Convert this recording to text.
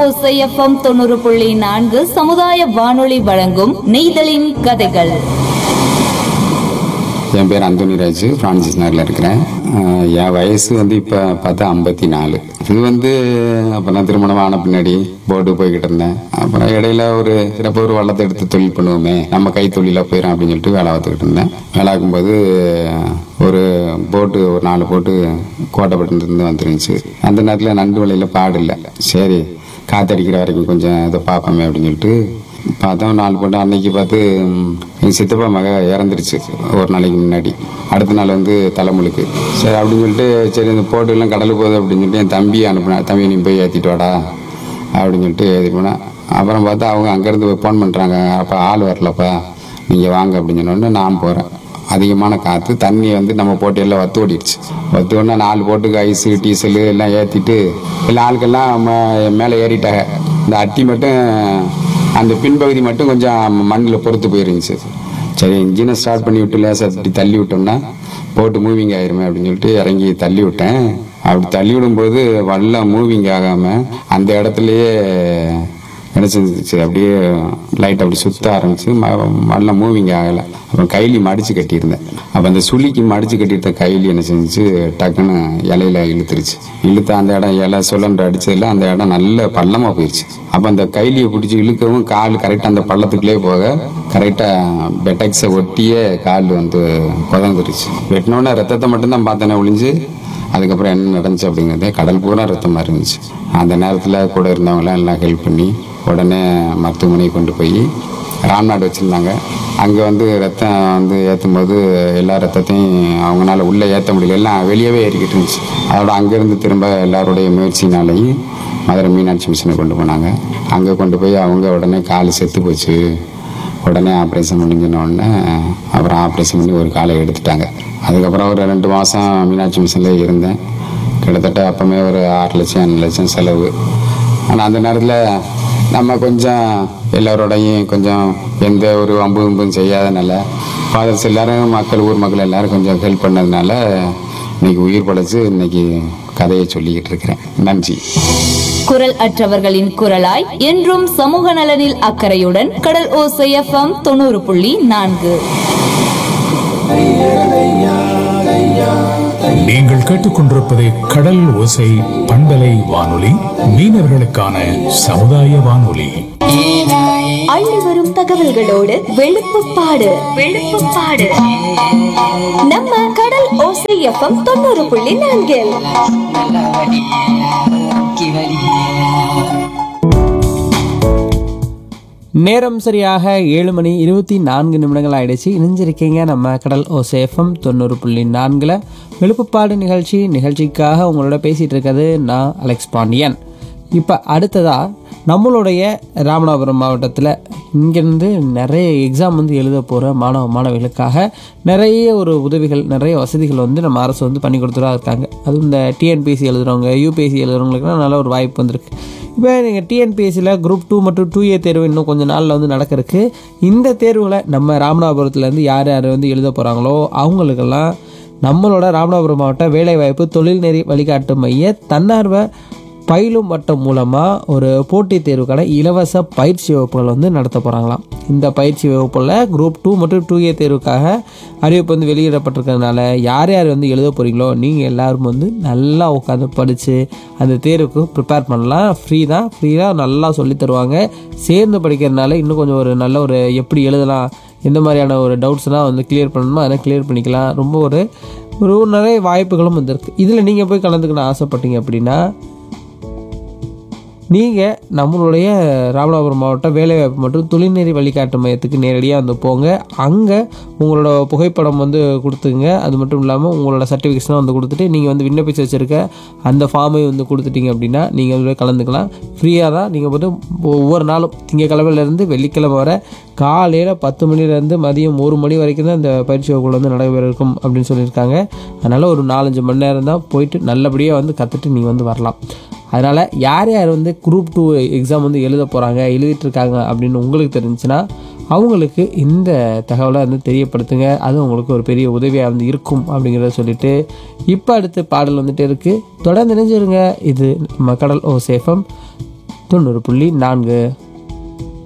ஓசை எஃப்எம் தொண்ணூறு புள்ளி நான்கு சமுதாய வானொலி வழங்கும் நெய்தலின் கதைகள் என் பேர் அந்தோனிராஜ் பிரான்சிஸ் நகரில் இருக்கிறேன் ஆஹ் என் வயசு வந்து இப்போ பார்த்தா ஐம்பத்தி நாலு இது வந்து அப்போ நான் திருமணம் ஆன பின்னாடி போர்டு போய்கிட்டு இருந்தேன் அப்புறம் இடையில ஒரு சிறப்பு ஒரு வள்ளத்தை எடுத்து தொழில் பண்ணுவோமே நம்ம கை தொழிலாக போயிடும் அப்படின்னு சொல்லிட்டு வேலை பார்த்துக்கிட்டு இருந்தேன் வேலை பார்க்கும்போது ஒரு போட்டு ஒரு நாலு போட்டு கோட்டைப்பட்டிருந்து வந்துருந்துச்சு அந்த நேரத்தில் நண்டு வலையில் பாடு இல்லை சரி காத்தடிக்கிற வரைக்கும் கொஞ்சம் இதை பார்ப்போமே அப்படின்னு சொல்லிட்டு பார்த்தோம் நாலு போட்டு அன்னைக்கு பார்த்து ம், எங்கள் சித்தப்பா மக இறந்துருச்சு ஒரு நாளைக்கு முன்னாடி அடுத்த நாள் வந்து தலைமுழுக்கு சரி அப்படின்னு சொல்லிட்டு சரி இந்த போட்டுலாம் கடலுக்கு போகுது அப்படின்னு சொல்லிட்டு என் தம்பியை அனுப்புனேன் தம்பி நீ போய் ஏற்றிட்டு வாடா அப்படின்னு சொல்லிட்டு ஏற்றிட்டு போனேன் அப்புறம் பார்த்தா அவங்க அங்கேருந்து ஃபோன் பண்ணுறாங்க அப்போ ஆள் வரலப்பா நீங்கள் வாங்க அப்படின்னு சொன்னோடனே நான் போகிறேன் அதிகமான காற்று தண்ணி வந்து நம்ம போட்டு எல்லாம் வத்து ஓடிடுச்சு வத்து ஓடினா நாலு போட்டுக்கு ஐஸு டீசலு எல்லாம் ஏற்றிட்டு எல்லா ஆளுக்கெல்லாம் மேலே ஏறிட்டாங்க இந்த அட்டி மட்டும் அந்த பின்பகுதி மட்டும் கொஞ்சம் மண்ணில் பொறுத்து போயிருந்துச்சு சரி இன்ஜினை ஸ்டார்ட் பண்ணி விட்டு லேசாக அப்படி தள்ளி விட்டோம்னா போட்டு மூவிங் ஆயிருமே அப்படின்னு சொல்லிட்டு இறங்கி தள்ளி விட்டேன் அப்படி தள்ளி விடும்போது வல்லம் மூவிங் ஆகாமல் அந்த இடத்துலையே என்ன செஞ்சிச்சு அப்படியே லைட் அப்படி சுத்த ஆரம்பிச்சு மல்ல மூவிங் ஆகலை அப்புறம் கைலி மடிச்சு கட்டியிருந்தேன் அப்போ அந்த சுளிக்கு மடிச்சு கட்டியிருந்த கைலி என்ன செஞ்சுச்சு டக்குன்னு இலையில இழுத்துருச்சு இழுத்து அந்த இடம் இலை சுழன்று அடிச்சதுல அந்த இடம் நல்ல பள்ளமாக போயிடுச்சு அப்போ அந்த கைலியை பிடிச்சி இழுக்கவும் கால் கரெக்டாக அந்த பள்ளத்துக்குள்ளே போக கரெக்டாக பெட்டக்ஸை ஒட்டியே கால் வந்து குதந்துருச்சு வெட்டினோடனே ரத்தத்தை மட்டும்தான் பார்த்தேனே ஒளிஞ்சு அதுக்கப்புறம் என்ன நடந்துச்சு அப்படிங்கிறதே கடல் பூரா ரத்தமாக இருந்துச்சு அந்த நேரத்தில் கூட இருந்தவங்களாம் எல்லாம் ஹெல்ப் பண்ணி உடனே மருத்துவமனைக்கு கொண்டு போய் ராம்நாடு வச்சுருந்தாங்க அங்கே வந்து ரத்தம் வந்து ஏற்றும் போது எல்லா ரத்தத்தையும் அவங்களால உள்ளே ஏற்ற முடியல எல்லாம் வெளியவே ஏறிக்கிட்டு இருந்துச்சு அதோட அங்கேருந்து திரும்ப எல்லாருடைய முயற்சினாலையும் மதுரை மீனாட்சி மிஷனை கொண்டு போனாங்க அங்கே கொண்டு போய் அவங்க உடனே கால் செத்து போச்சு உடனே ஆப்ரேஷன் முடிஞ்சின உடனே அப்புறம் ஆப்ரேஷன் பண்ணி ஒரு காலை எடுத்துட்டாங்க அதுக்கப்புறம் ஒரு ரெண்டு மாதம் மீனாட்சி மிஷனில் இருந்தேன் கிட்டத்தட்ட அப்போமே ஒரு ஆறு லட்சம் அஞ்சு லட்சம் செலவு ஆனால் அந்த நேரத்தில் நம்ம கொஞ்சம் எல்லாரோடையும் கொஞ்சம் எந்த ஒரு அம்பு அம்பும் செய்யாதனால ஃபாதர்ஸ் எல்லாரும் மக்கள் ஊர் மக்கள் எல்லாரும் கொஞ்சம் ஹெல்ப் பண்ணதுனால இன்னைக்கு உயிர் படைச்சு இன்னைக்கு கதையை சொல்லிக்கிட்டு இருக்கிறேன் நன்றி குரல் அற்றவர்களின் குரலாய் என்றும் சமூக நலனில் அக்கறையுடன் கடல் ஓசை எஃப்எம் தொண்ணூறு புள்ளி நான்கு நீங்கள் கேட்டுக்கொண்டிருப்பது கடல் ஓசை பண்பலை வானொலி மீனவர்களுக்கான சமுதாய வானொலி அள்ளி வரும் தகவல்களோடு வெளுப்புப்பாடு வெளுப்புப்பாடு நம்ம கடல் ஓசை எஃப்எம் தொண்ணூறு புள்ளி நான்கில் நல்லா வடி கி வடி நேரம் சரியாக ஏழு மணி இருபத்தி நான்கு நிமிடங்கள் ஆயிடுச்சு இணைஞ்சிருக்கீங்க நம்ம கடல் ஓசேஃபம் தொண்ணூறு புள்ளி நான்கில் விழுப்புப்பாடு நிகழ்ச்சி நிகழ்ச்சிக்காக உங்களோட பேசிகிட்டு இருக்கிறது நான் அலெக்ஸ் பாண்டியன் இப்போ அடுத்ததாக நம்மளுடைய ராமநாதபுரம் மாவட்டத்தில் இங்கேருந்து நிறைய எக்ஸாம் வந்து எழுத போகிற மாணவ மாணவிகளுக்காக நிறைய ஒரு உதவிகள் நிறைய வசதிகள் வந்து நம்ம அரசு வந்து பண்ணி கொடுத்துட்டா இருக்காங்க அதுவும் இந்த டிஎன்பிஎஸ்சி எழுதுகிறவங்க யூபிஎஸ்சி எழுதுறவங்களுக்குலாம் நல்ல ஒரு வாய்ப்பு வந்திருக்கு இப்போ நீங்கள் டிஎன்பிஎஸ்சியில் குரூப் டூ மற்றும் டூ ஏ தேர்வு இன்னும் கொஞ்சம் நாளில் வந்து நடக்கிறதுக்கு இந்த தேர்வில் நம்ம ராமநாதபுரத்துலேருந்து யார் யார் வந்து எழுத போகிறாங்களோ அவங்களுக்கெல்லாம் நம்மளோட ராமநாதபுரம் மாவட்ட வேலைவாய்ப்பு தொழில்நெறி வழிகாட்டு மைய தன்னார்வ பயிலும் வட்டம் மூலமாக ஒரு போட்டித் தேர்வுக்கான இலவச பயிற்சி வகுப்புகள் வந்து நடத்த போகிறாங்களாம் இந்த பயிற்சி வகுப்பில் குரூப் டூ மற்றும் டூ ஏ தேர்வுக்காக அறிவிப்பு வந்து வெளியிடப்பட்டிருக்கிறதுனால யார் யார் வந்து எழுத போகிறீங்களோ நீங்கள் எல்லாரும் வந்து நல்லா உட்காந்து படித்து அந்த தேர்வுக்கு ப்ரிப்பேர் பண்ணலாம் ஃப்ரீ தான் ஃப்ரீயாக நல்லா சொல்லித் தருவாங்க சேர்ந்து படிக்கிறதுனால இன்னும் கொஞ்சம் ஒரு நல்ல ஒரு எப்படி எழுதலாம் எந்த மாதிரியான ஒரு டவுட்ஸ்லாம் வந்து கிளியர் பண்ணணுமோ அதை கிளியர் பண்ணிக்கலாம் ரொம்ப ஒரு ஒரு நிறைய வாய்ப்புகளும் வந்திருக்கு இதில் நீங்கள் போய் கலந்துக்கணும் ஆசைப்பட்டீங்க அப்படின்னா நீங்கள் நம்மளுடைய ராமநாதபுரம் மாவட்ட வேலைவாய்ப்பு மற்றும் தொழில்நெறி வழிகாட்டு மையத்துக்கு நேரடியாக வந்து போங்க அங்கே உங்களோட புகைப்படம் வந்து கொடுத்துங்க அது மட்டும் இல்லாமல் உங்களோட சர்டிஃபிகேட்ஸ்லாம் வந்து கொடுத்துட்டு நீங்கள் வந்து விண்ணப்பிச்சு வச்சுருக்க அந்த ஃபார்மை வந்து கொடுத்துட்டீங்க அப்படின்னா நீங்கள் அதில் கலந்துக்கலாம் ஃப்ரீயாக தான் நீங்கள் வந்து ஒவ்வொரு நாளும் திங்கக்கிழமையிலேருந்து வெள்ளிக்கிழமை வர காலையில் பத்து மணிலேருந்து மதியம் ஒரு மணி வரைக்கும் தான் இந்த பயிற்சி வகுப்புகள் வந்து நடைபெற இருக்கும் அப்படின்னு சொல்லியிருக்காங்க அதனால் ஒரு நாலஞ்சு மணி நேரம் தான் போயிட்டு நல்லபடியாக வந்து கற்றுட்டு நீங்கள் வந்து வரலாம் அதனால் யார் யார் வந்து குரூப் டூ எக்ஸாம் வந்து எழுத போகிறாங்க எழுதிட்டு இருக்காங்க அப்படின்னு உங்களுக்கு தெரிஞ்சுன்னா அவங்களுக்கு இந்த தகவலை வந்து தெரியப்படுத்துங்க அது உங்களுக்கு ஒரு பெரிய உதவியாக வந்து இருக்கும் அப்படிங்கிறத சொல்லிட்டு இப்போ அடுத்து பாடல் வந்துட்டு இருக்குது தொடர்ந்து நினைஞ்சிருங்க இது நம்ம கடல் ஓ சேஃபம் தொண்ணூறு புள்ளி நான்கு